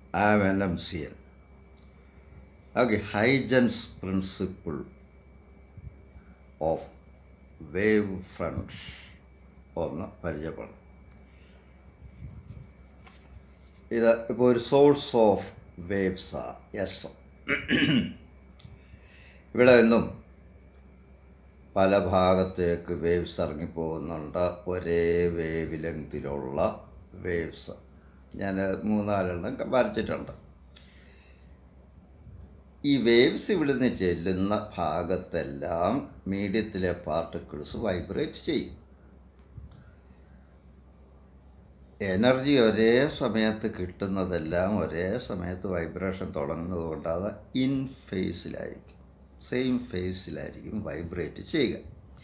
I am an MCN. Okay, Huygens principle of wave front ഒന്ന് പരിചയപ്പെടണം ഇത് ഇപ്പോൾ ഒരു സോഴ്സ് ഓഫ് വേവ്സ് എസ് ഇവിടെ നിന്നും പല ഭാഗത്തേക്ക് വേവ്സ് ഇറങ്ങിപ്പോകുന്നുണ്ട് ഒരേ വേവ് ലെങ്തിലുള്ള വേവ്സ് ഞാൻ മൂന്നാലെണ്ണം വരച്ചിട്ടുണ്ട് ഈ വേവ്സ് ഇവിടുന്ന് ചെല്ലുന്ന ഭാഗത്തെല്ലാം മീഡിയത്തിലെ പാർട്ടിക്കിൾസ് വൈബ്രേറ്റ് ചെയ്യും എനർജി ഒരേ സമയത്ത് കിട്ടുന്നതെല്ലാം ഒരേ സമയത്ത് വൈബ്രേഷൻ തുടങ്ങുന്നത് കൊണ്ട് അത് ഇൻ ഫേസിലായിരിക്കും സെയിം ഫേസിലായിരിക്കും വൈബ്രേറ്റ് ചെയ്യുക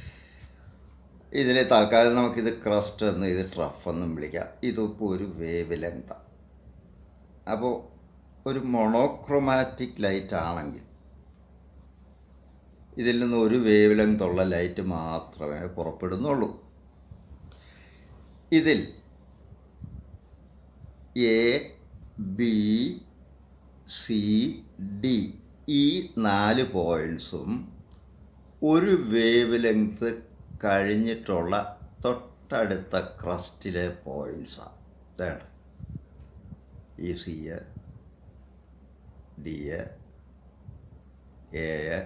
ഇതിൽ തൽക്കാലം നമുക്കിത് ക്രസ്റ്റ് എന്ന് ഇത് ട്രഫ് എന്നും വിളിക്കാം ഇതിപ്പോൾ ഒരു വേവ് ലെങ്താണ് അപ്പോൾ ഒരു മൊണോക്രോമാറ്റിക് ലൈറ്റ് ആണെങ്കിൽ ഇതിൽ നിന്ന് ഒരു വേവ് ലെങ്ത് ഉള്ള ലൈറ്റ് മാത്രമേ പുറപ്പെടുന്നുള്ളൂ ഇതിൽ എ ബി സി ഡി ഈ നാല് പോയിൻസും ഒരു വേവ് ലെങ്ത് കഴിഞ്ഞിട്ടുള്ള തൊട്ടടുത്ത ക്രസ്റ്റിലെ പോയിൻസാണ് ഇതാണ് ഈ C A D A A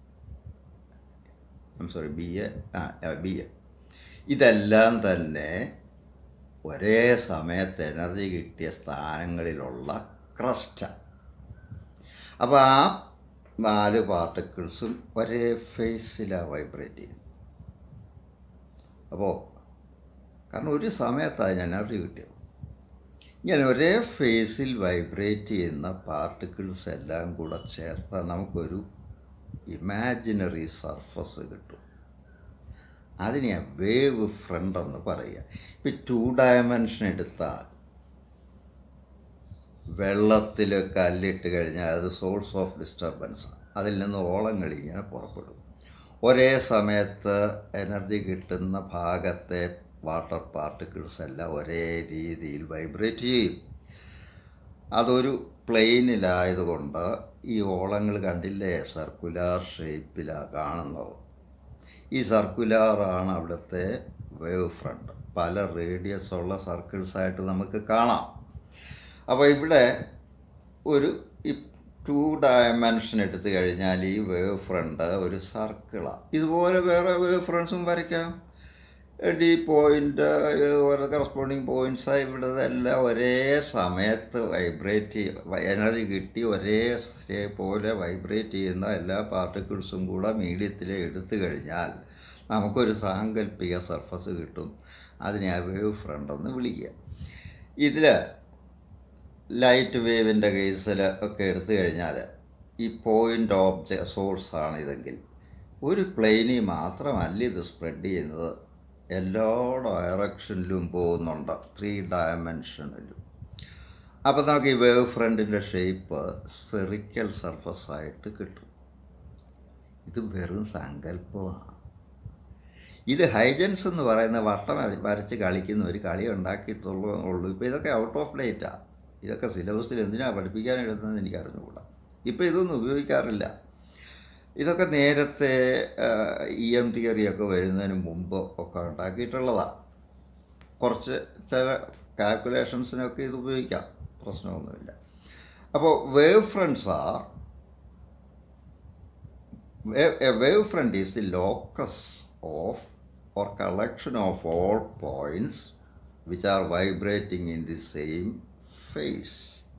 sorry B A ആ ബി എ ഇതെല്ലാം തന്നെ ഒരേ സമയത്ത് എനർജി കിട്ടിയ സ്ഥാനങ്ങളിലുള്ള ക്രസ്റ്റ് അപ്പോൾ ആ നാല് പാർട്ടിക്കിൾസും ഒരേ ഫേസിലാണ് വൈബ്രേറ്റ് ചെയ്യുന്നത് അപ്പോൾ കാരണം ഒരു സമയത്താണ് എനർജി കിട്ടിയത് ഇങ്ങനെ ഒരേ ഫേസിൽ വൈബ്രേറ്റ് ചെയ്യുന്ന പാർട്ടിക്കിൾസ് എല്ലാം കൂടെ ചേർത്താൽ നമുക്കൊരു ഇമാജിനറി സർഫസ് കിട്ടും അതിനെ വേവ് ഫ്രണ്ട് എന്ന് പറയുക ഇപ്പം ടു ഡയമെൻഷൻ എടുത്താൽ വെള്ളത്തിൽ കല്ലിട്ട് കഴിഞ്ഞാൽ അത് സോഴ്സ് ഓഫ് ഡിസ്റ്റർബൻസ് അതിൽ നിന്ന് ഓളങ്ങൾ ഇങ്ങനെ പുറപ്പെടും ഒരേ സമയത്ത് എനർജി കിട്ടുന്ന ഭാഗത്തെ വാട്ടർ പാർട്ടിക്കിൾസ് എല്ലാം ഒരേ രീതിയിൽ വൈബ്രേറ്റ് ചെയ്യും അതൊരു പ്ലെയിനിലായതുകൊണ്ട് ഈ ഓളങ്ങൾ കണ്ടില്ലേ സർക്കുലാർ ഷേപ്പിലാണ് കാണുന്നത് ഈ സർക്കുലാറാണ് അവിടുത്തെ വേവ് ഫ്രണ്ട് പല റേഡിയസ് ഉള്ള സർക്കിൾസായിട്ട് നമുക്ക് കാണാം അപ്പോൾ ഇവിടെ ഒരു ടു ഡയമെൻഷൻ എടുത്തു കഴിഞ്ഞാൽ ഈ വേവ് ഫ്രണ്ട് ഒരു സർക്കിളാണ് ഇതുപോലെ വേറെ വേവ് ഫ്രണ്ട്സും വരയ്ക്കാം ഡി പോയിൻ്റ് ഓരോ കറസ്പോണ്ടിങ് പോയിൻറ്റ്സ് ഇവിടെ എല്ലാം ഒരേ സമയത്ത് വൈബ്രേറ്റ് എനർജി കിട്ടി ഒരേ പോലെ വൈബ്രേറ്റ് ചെയ്യുന്ന എല്ലാ പാർട്ടിക്കിൾസും കൂടെ മീഡിയത്തിൽ എടുത്തു കഴിഞ്ഞാൽ നമുക്കൊരു സാങ്കല്പിക സർഫസ് കിട്ടും അതിനെ ആ വേവ് ഫ്രണ്ട് എന്ന് വിളിക്കുക ഇതിൽ ലൈറ്റ് വേവിൻ്റെ കേസിൽ ഒക്കെ എടുത്തു കഴിഞ്ഞാൽ ഈ പോയിൻ്റ് ഓബ്ജ സോഴ്സാണ് ഇതെങ്കിൽ ഒരു പ്ലെയിനിൽ മാത്രമല്ല ഇത് സ്പ്രെഡ് ചെയ്യുന്നത് എല്ലാ ഡയറക്ഷനിലും പോകുന്നുണ്ട് ത്രീ ഡയമെൻഷനിലും അപ്പോൾ നമുക്ക് ഈ വേവ് ഫ്രണ്ടിൻ്റെ ഷേപ്പ് സ്ഫെറിക്കൽ സർഫസ് ആയിട്ട് കിട്ടും ഇത് വെറും സങ്കല്പമാണ് ഇത് ഹൈജൻസ് എന്ന് പറയുന്ന വട്ടം വരച്ച് കളിക്കുന്ന ഒരു കളി ഉണ്ടാക്കിയിട്ടുള്ളൂ ഉള്ളൂ ഇപ്പോൾ ഇതൊക്കെ ഔട്ട് ഓഫ് ഡേറ്റാണ് ഇതൊക്കെ സിലബസിൽ എന്തിനാണ് പഠിപ്പിക്കാൻ എഴുതുന്നത് എനിക്ക് അറിഞ്ഞുകൂടാ ഇപ്പോൾ ഇതൊന്നും ഉപയോഗിക്കാറില്ല ഇതൊക്കെ നേരത്തെ ഇ എം തിയറിയൊക്കെ വരുന്നതിന് മുമ്പ് ഒക്കെ ഉണ്ടാക്കിയിട്ടുള്ളതാണ് കുറച്ച് ചില കാൽക്കുലേഷൻസിനൊക്കെ ഇത് ഉപയോഗിക്കാം പ്രശ്നമൊന്നുമില്ല അപ്പോൾ wave fronts are a wave front is the locus of or collection of all points which are vibrating in the same phase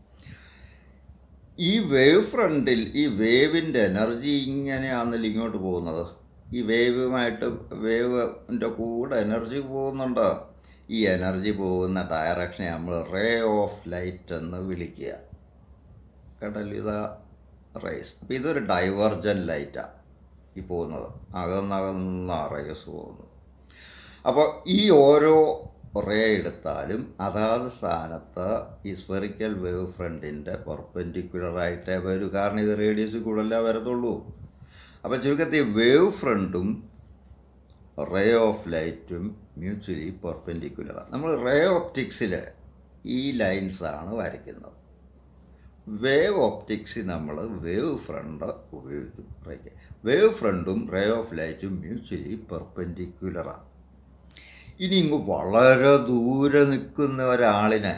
ഈ വേവ് ഫ്രണ്ടിൽ ഈ വേവിൻ്റെ എനർജി ഇങ്ങനെയാണല്ലോ ഇങ്ങോട്ട് പോകുന്നത് ഈ വേവുമായിട്ട് വേവിൻ്റെ കൂടെ എനർജി പോകുന്നുണ്ട് ഈ എനർജി പോകുന്ന ഡയറക്ഷനെ നമ്മൾ റേ ഓഫ് ലൈറ്റ് എന്ന് വിളിക്കുക കേട്ടല്ലോ ഇതാ റേസ് അപ്പോൾ ഇതൊരു ഡൈവർജൻ ലൈറ്റാണ് ഈ പോകുന്നത് അകന്നകന്ന റേസ് പോകുന്നത് അപ്പോൾ ഈ ഓരോ റേ എടുത്താലും അതാത് സ്ഥാനത്ത് ഈ സ്ഫെറിക്കൽ വേവ് ഫ്രണ്ടിൻ്റെ പെർപെൻഡിക്കുലറായിട്ടേ വരൂ കാരണം ഇത് റേഡിയസിൽ കൂടല്ലേ വരത്തുള്ളൂ അപ്പോൾ ചുരുക്കത്തിൽ വേവ് ഫ്രണ്ടും റേ ഓഫ് ലൈറ്റും മ്യൂച്വലി പെർപെൻഡിക്കുലറാണ് നമ്മൾ റേ ഓപ്റ്റിക്സിൽ ഈ ലൈൻസാണ് വരയ്ക്കുന്നത് വേവ് ഓപ്റ്റിക്സിൽ നമ്മൾ വേവ് ഫ്രണ്ട് ഉപയോഗിക്കും റേക്ക് വേവ് ഫ്രണ്ടും റേ ഓഫ് ലൈറ്റും മ്യൂച്വലി പെർപെൻഡിക്കുലറാണ് ഇനി ഇങ്ങ് വളരെ ദൂരെ നിൽക്കുന്ന ഒരാളിനെ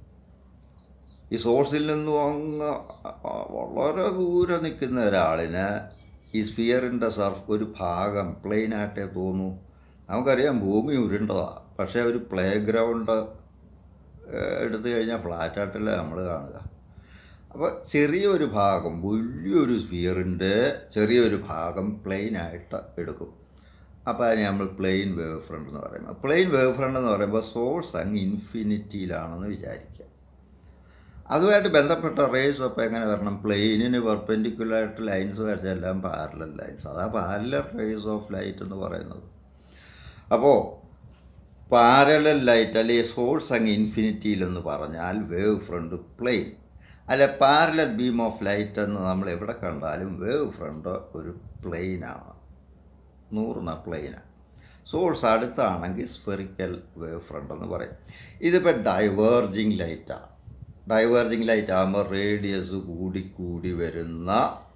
ഈ സോഴ്സിൽ നിന്നും അങ്ങ് വളരെ ദൂരെ നിൽക്കുന്ന ഒരാളിന് ഈ സ്ഫിയറിൻ്റെ സർഫ് ഒരു ഭാഗം പ്ലെയിനായിട്ടേ തോന്നൂ നമുക്കറിയാം ഭൂമി ഉരുണ്ടതാണ് പക്ഷേ ഒരു പ്ലേ ഗ്രൗണ്ട് എടുത്തു കഴിഞ്ഞാൽ ഫ്ലാറ്റായിട്ടല്ല നമ്മൾ കാണുക അപ്പോൾ ചെറിയൊരു ഭാഗം വലിയൊരു സ്ഫിയറിൻ്റെ ചെറിയൊരു ഭാഗം പ്ലെയിനായിട്ട് എടുക്കും അപ്പോൾ അതിനെ നമ്മൾ പ്ലെയിൻ വേവ് ഫ്രണ്ട് എന്ന് പറയുമ്പോൾ പ്ലെയിൻ വേവ് ഫ്രണ്ട് എന്ന് പറയുമ്പോൾ സോഴ്സ് അങ്ങ് ഇൻഫിനിറ്റിയിലാണെന്ന് വിചാരിക്കുക അതുമായിട്ട് ബന്ധപ്പെട്ട റേസ് അപ്പോൾ എങ്ങനെ വരണം പ്ലെയിനിന് പെർപെൻഡിക്കുലറായിട്ട് ലൈൻസ് വരച്ചെല്ലാം പാരലൽ ലൈൻസ് അതാ പാരലൽ റേസ് ഓഫ് ലൈറ്റ് എന്ന് പറയുന്നത് അപ്പോൾ പാരലൽ ലൈറ്റ് അല്ലെങ്കിൽ സോഴ്സ് അങ്ങ് ഇൻഫിനിറ്റിയിലെന്ന് പറഞ്ഞാൽ വേവ് ഫ്രണ്ട് പ്ലെയിൻ അല്ല പാരലൽ ബീം ഓഫ് ലൈറ്റ് എന്ന് നമ്മൾ എവിടെ കണ്ടാലും വേവ് ഫ്രണ്ട് ഒരു പ്ലെയിനാണ് നൂറിന പ്ലെയിനാണ് സോഴ്സ് അടുത്താണെങ്കിൽ സ്ഫെറിക്കൽ വേവ് ഫ്രണ്ട് എന്ന് പറയും ഇതിപ്പോൾ ഡൈവേർജിങ് ലൈറ്റാണ് ഡൈവേർജിങ് ലൈറ്റ് ആകുമ്പോൾ റേഡിയസ് കൂടി കൂടി വരുന്ന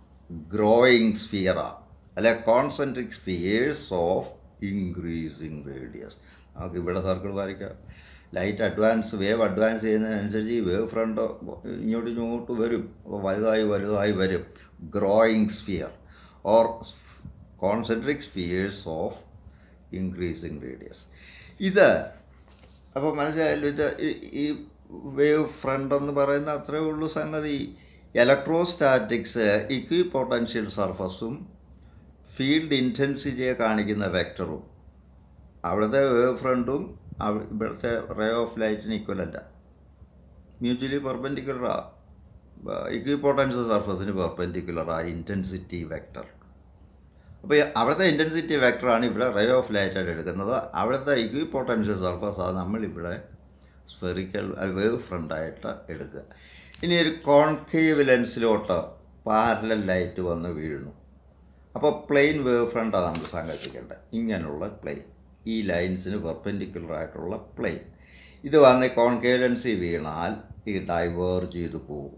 ഗ്രോയിങ് സ്ഫിയറാണ് അല്ലെ concentric spheres of increasing radius നമുക്ക് ഇവിടെ സർക്കിൾ വരയ്ക്കാം ലൈറ്റ് അഡ്വാൻസ് വേവ് അഡ്വാൻസ് ചെയ്യുന്നതിനനുസരിച്ച് ഈ വേവ് ഫ്രണ്ട് ഇങ്ങോട്ട് ഇങ്ങോട്ട് വരും അപ്പോൾ വലുതായി വലുതായി വരും growing sphere or concentric spheres of increasing radius ഇത് അപ്പോൾ മനസ്സിലായല്ലോ ഇത് ഈ വേവ് ഫ്രണ്ട് എന്ന് പറയുന്ന അത്രേ ഉള്ളൂ സംഗതി ഇലക്ട്രോസ്റ്റാറ്റിക്സ് ഇക്വി പൊട്ടൻഷ്യൽ സർഫസും ഫീൽഡ് ഇൻറ്റൻസിറ്റിയെ കാണിക്കുന്ന വെക്ടറും അവിടുത്തെ വേവ് ഫ്രണ്ടും ഇവിടുത്തെ റേ ഓഫ് ലൈറ്റിന് ഈക്വലല്ല മ്യൂച്വലി പെർപെൻഡിക്കുലറാ ഇക്വി പൊട്ടൻഷ്യൽ സർഫസിന് പെർപെൻഡിക്കുലറാ ഇൻറ്റൻസിറ്റി വെക്ടർ അപ്പോൾ അവിടുത്തെ ഇൻറ്റൻസിറ്റി വെക്ടറാണ് ഇവിടെ റേ ഓഫ് ലൈറ്റായിട്ട് എടുക്കുന്നത് അവിടുത്തെ ഇക്വി പൊട്ടൻഷ്യൽ സർഫസ് ആണ് നമ്മളിവിടെ സ്ഫെറിക്കൽ വേവ് ഫ്രണ്ടായിട്ട് എടുക്കുക ഇനി ഒരു കോൺകേവ് ലെൻസിലോട്ട് പാരലൽ ലൈറ്റ് വന്ന് വീഴുന്നു അപ്പോൾ പ്ലെയിൻ വേവ് ഫ്രണ്ടാണ് നമ്മൾ സങ്കല്പിക്കേണ്ടത് ഇങ്ങനെയുള്ള പ്ലെയിൻ ഈ ലൈൻസിന് പെർപെൻഡിക്കുലർ ആയിട്ടുള്ള പ്ലെയിൻ ഇത് വന്ന് കോൺകേവ് ലെൻസിൽ വീണാൽ ഈ ഡൈവേർജ് ചെയ്ത് പോകും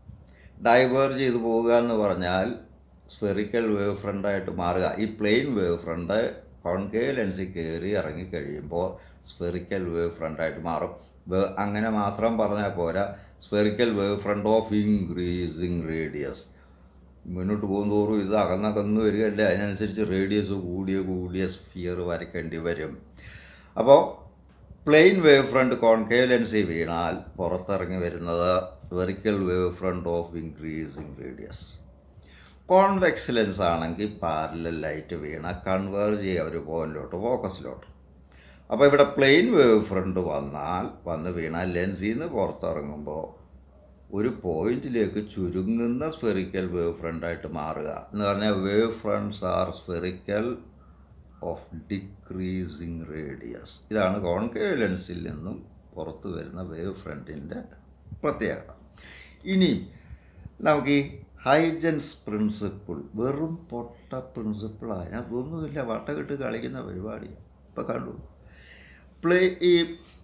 ഡൈവേർജ് ചെയ്ത് പോവുക എന്ന് പറഞ്ഞാൽ സ്ഫെറിക്കൽ വേവ് ഫ്രണ്ടായിട്ട് മാറുക ഈ പ്ലെയിൻ വേവ് ഫ്രണ്ട് കോൺകേവ് ലെൻസിൽ കയറി ഇറങ്ങി കഴിയുമ്പോൾ സ്ഫെറിക്കൽ വേവ് ഫ്രണ്ടായിട്ട് മാറും അങ്ങനെ മാത്രം പറഞ്ഞാൽ പോരാ spherical wave front of increasing radius മുന്നോട്ട് പോകുന്തോറും ഇത് അകന്നകന്ന് വരികയല്ലേ അതിനനുസരിച്ച് റേഡിയസ് കൂടിയ കൂടിയ സ്ഫിയർ വരയ്ക്കേണ്ടി വരും അപ്പോൾ പ്ലെയിൻ വേവ് ഫ്രണ്ട് കോൺകേവ് ലെൻസിൽ വീണാൽ പുറത്തിറങ്ങി വരുന്നത് spherical wave front of increasing radius convex lens ആണെങ്കിൽ പാരലൽ ലൈറ്റ് വീണ കൺവേർജ് ചെയ്യുക ഒരു പോയിന്റിലോട്ട് ഫോക്കസിലോട്ട് അപ്പോൾ ഇവിടെ പ്ലെയിൻ വേവ് ഫ്രണ്ട് വന്നാൽ വന്ന് വീണാൽ ലെൻസിൽ നിന്ന് പുറത്തിറങ്ങുമ്പോൾ ഒരു പോയിന്റിലേക്ക് ചുരുങ്ങുന്ന സ്ഫെറിക്കൽ വേവ് ഫ്രണ്ടായിട്ട് മാറുക എന്ന് പറഞ്ഞാൽ wave fronts are spherical of decreasing radius ഇതാണ് കോൺകേവ് ലെൻസിൽ നിന്നും പുറത്തു വരുന്ന വേവ് ഫ്രണ്ടിൻ്റെ പ്രത്യേകത ഇനി നമുക്ക് ഈ ഹൈജൻസ് പ്രിൻസിപ്പിൾ വെറും പൊട്ട പ്രിൻസിപ്പിളാണ് അതിനകത്തൊന്നുമില്ല വട്ടകെട്ട് കളിക്കുന്ന പരിപാടിയാണ് ഇപ്പോൾ കണ്ടു പ്ലേ ഈ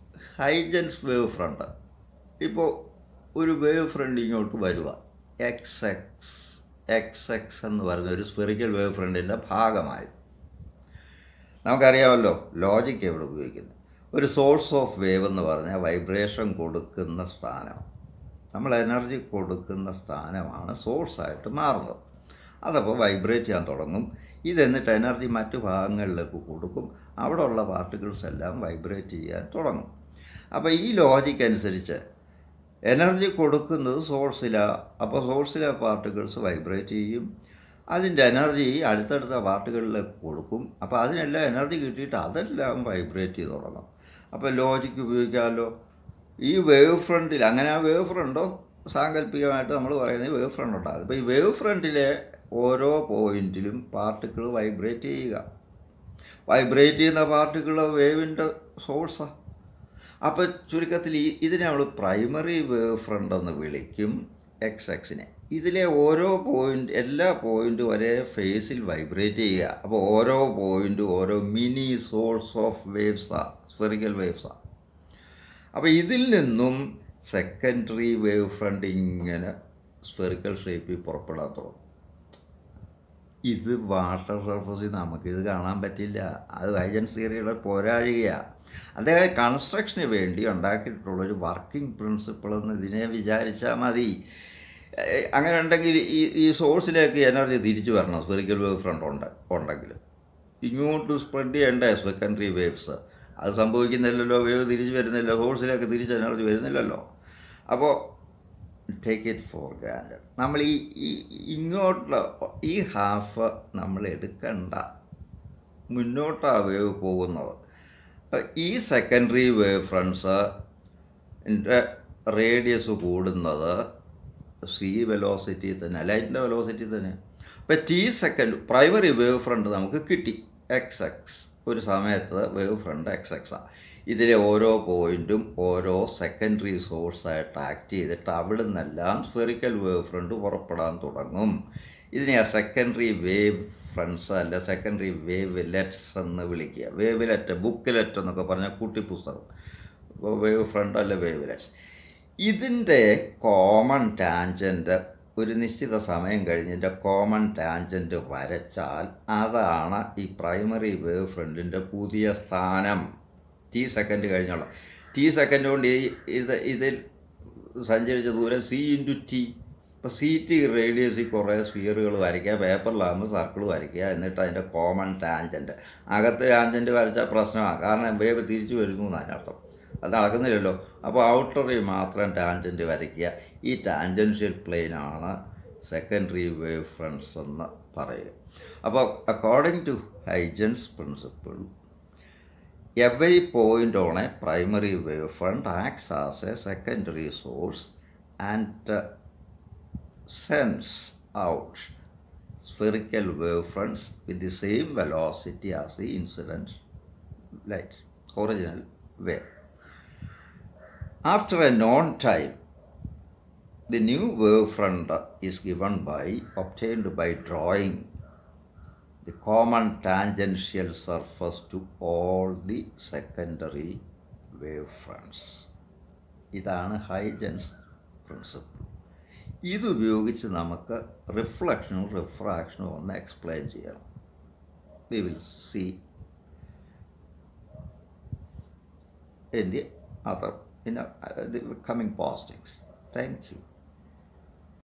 ഹൈജൻസ് വേവ് ഫ്രണ്ട് ഇപ്പോൾ ഒരു വേവ് ഫ്രണ്ട് ഇങ്ങോട്ട് വരിക എക്സ് എക്സ് എക്സ് എക്സ് എന്ന് പറയുന്ന ഒരു സ്ഫെറിക്കൽ വേവ് ഫ്രണ്ടിൻ്റെ ഭാഗമായി നമുക്കറിയാമല്ലോ ലോജിക്ക് എവിടെ ഉപയോഗിക്കുന്നത് ഒരു സോഴ്സ് ഓഫ് വേവ് എന്ന് പറഞ്ഞാൽ വൈബ്രേഷൻ കൊടുക്കുന്ന സ്ഥാനം നമ്മൾ എനർജി കൊടുക്കുന്ന സ്ഥാനമാണ് സോഴ്സായിട്ട് മാറുന്നത് അതപ്പോൾ വൈബ്രേറ്റ് ചെയ്യാൻ തുടങ്ങും ഇതെന്നിട്ട് എനർജി മറ്റു ഭാഗങ്ങളിലേക്ക് കൊടുക്കും അവിടെ ഉള്ള പാർട്ടിക്കിൾസ് എല്ലാം വൈബ്രേറ്റ് ചെയ്യാൻ തുടങ്ങും അപ്പോൾ ഈ ലോജിക്ക് അനുസരിച്ച് എനർജി കൊടുക്കുന്നത് സോഴ്സിലാണ് അപ്പോൾ സോഴ്സിലെ പാർട്ടിക്കിൾസ് വൈബ്രേറ്റ് ചെയ്യും അതിൻ്റെ എനർജി അടുത്തടുത്ത പാർട്ടുകളിലേക്ക് കൊടുക്കും അപ്പോൾ അതിനെല്ലാം എനർജി കിട്ടിയിട്ട് അതെല്ലാം വൈബ്രേറ്റ് ചെയ്ത് തുടങ്ങും അപ്പോൾ ലോജിക്ക് ഉപയോഗിക്കാമല്ലോ ഈ വേവ് ഫ്രണ്ടിൽ അങ്ങനെ ആ വേവ് ഫ്രണ്ടോ സാങ്കല്പികമായിട്ട് നമ്മൾ പറയുന്നത് വേവ് ഫ്രണ്ട് ഉണ്ടാകും അപ്പോൾ ഈ വേവ് ഫ്രണ്ടിലെ ഓരോ പോയിന്റിലും പാർട്ടിക്കിൾ വൈബ്രേറ്റ് ചെയ്യുക വൈബ്രേറ്റ് ചെയ്യുന്ന പാർട്ടിക്കിൾ വേവിൻ്റെ സോഴ്സാണ് അപ്പോൾ ചുരുക്കത്തിൽ ഈ ഇതിനെ നമ്മൾ പ്രൈമറി വേവ് ഫ്രണ്ട് എന്ന് വിളിക്കും എക്സ് എക്സിനെ ഇതിലെ ഓരോ പോയിൻ്റ് എല്ലാ പോയിൻറ്റും ഒരേ ഫേസിൽ വൈബ്രേറ്റ് ചെയ്യുക അപ്പോൾ ഓരോ പോയിൻറ്റും ഓരോ മിനി സോഴ്സ് ഓഫ് വേവ്സാണ് സ്ഫെറിക്കൽ വേവ്സാണ് അപ്പോൾ ഇതിൽ നിന്നും സെക്കൻഡറി വേവ് ഫ്രണ്ട് ഇങ്ങനെ സ്ഫെറിക്കൽ ഷേപ്പിൽ പുറപ്പെടാൻ തുടങ്ങും ഇത് വാട്ടർ സർഫസിൽ നമുക്കിത് കാണാൻ പറ്റില്ല അത് ഹൈജൻസ് തിയറിയുടെ പോരാഴികയാണ് അദ്ദേഹം കൺസ്ട്രക്ഷന് വേണ്ടി ഉണ്ടാക്കിയിട്ടുള്ളൊരു വർക്കിംഗ് പ്രിൻസിപ്പിൾ എന്ന് ഇതിനെ വിചാരിച്ചാൽ മതി ഏഹ് അങ്ങനെ ഉണ്ടെങ്കിൽ ഈ ഈ സോഴ്സിലേക്ക് എനർജി തിരിച്ചു വരണം സ്പെറിക്കൽ വേവ് ഫ്രണ്ട് ഉണ്ട് ഉണ്ടെങ്കിൽ ഇങ്ങോട്ട് സ്പ്രെഡ് ചെയ്യേണ്ട സെക്കൻഡറി വേവ്സ് അത് സംഭവിക്കുന്നില്ലല്ലോ വേവ് തിരിച്ചു വരുന്നില്ല സോഴ്സിലേക്ക് തിരിച്ച് എനർജി വരുന്നില്ലല്ലോ അപ്പോൾ ടേക്ക് ഇറ്റ് ഫോർ ഗ്രാൻഡ് നമ്മൾ ഈ ഈ ഇങ്ങോട്ട് ഈ ഹാഫ് നമ്മൾ എടുക്കണ്ട മുന്നോട്ടാണ് വേവ് പോകുന്നത് അപ്പോൾ ഈ സെക്കൻഡറി വേവ് ഫ്രണ്ട്സ് റേഡിയസ് കൂടുന്നത് സി വെലോസിറ്റി തന്നെ ലൈറ്റിൻ്റെ വെലോസിറ്റി തന്നെ അപ്പോൾ T second primary wave front നമുക്ക് കിട്ടി എക്സ് എക്സ് ഒരു സമയത്ത് വേവ് ഫ്രണ്ട് എക്സ് എക്സാണ് ഇതിലെ ഓരോ പോയിൻറ്റും ഓരോ സെക്കൻഡറി സോഴ്സായിട്ട് ആക്ട് ചെയ്തിട്ട് അവിടെ നിന്നെല്ലാം സ്ഫെറിക്കൽ വേവ് ഫ്രണ്ട് പുറപ്പെടാൻ തുടങ്ങും ഇതിനെ ആ സെക്കൻഡറി വേവ് ഫ്രണ്ട്സ് അല്ല സെക്കൻഡറി വേവ് ലെറ്റ്സ് എന്ന് വിളിക്കുക വേവ് ലെറ്റ് ബുക്ക് ലെറ്റ് എന്നൊക്കെ പറഞ്ഞാൽ കുട്ടി പുസ്തകം അപ്പോൾ വേവ് ഫ്രണ്ട് അല്ല വേവ് ലെറ്റ്സ് ഇതിൻ്റെ കോമൺ ടാൻജൻറ്റ് ഒരു നിശ്ചിത സമയം കഴിഞ്ഞതിൻ്റെ കോമൺ ടാൻജൻറ്റ് വരച്ചാൽ അതാണ് ഈ പ്രൈമറി വേവ് ഫ്രണ്ടിൻ്റെ പുതിയ സ്ഥാനം ടി സെക്കൻഡ് കഴിഞ്ഞുള്ള ടി സെക്കൻഡ് കൊണ്ട് ഈ ഇത് ഇതിൽ സഞ്ചരിച്ച ദൂരം സി ഇൻറ്റു ടി ഇപ്പോൾ സി ടി റേഡിയസിൽ കുറേ സ്ഫിയറുകൾ വരയ്ക്കുക പേപ്പറിലാകുമ്പോൾ സർക്കിൾ വരയ്ക്കുക എന്നിട്ട് അതിൻ്റെ കോമൺ ടാൻജൻറ്റ് അകത്ത് ടാൻജൻറ്റ് വരച്ചാൽ പ്രശ്നമാണ് കാരണം വേവ് തിരിച്ചു വരുന്നു എന്നാണ് അർത്ഥം അത് നടക്കുന്നില്ലല്ലോ അപ്പോൾ ഔട്ടറിൽ മാത്രം ടാൻജൻറ്റ് വരയ്ക്കുക ഈ ടാൻജൻഷ്യൽ പ്ലെയിനാണ് സെക്കൻഡറി വേവ് ഫ്രണ്ട്സ് എന്ന് പറയുക അപ്പോൾ according to Huygens principle every point on a primary wavefront acts as a secondary source and uh, sends out spherical wavefronts with the same velocity as the incident light, original wave. After a known time, the new wavefront is given by obtained by drawing the common tangential surface to all the secondary wavefronts. ഇതാണ് Huygens principle ഇതുപയോഗിച്ച് നമുക്ക് റിഫ്ലക്ഷനും റിഫ്രാക്ഷനും ഒന്ന് explain ചെയ്യണം we will see in the other in the, uh, the coming postings. Thank you.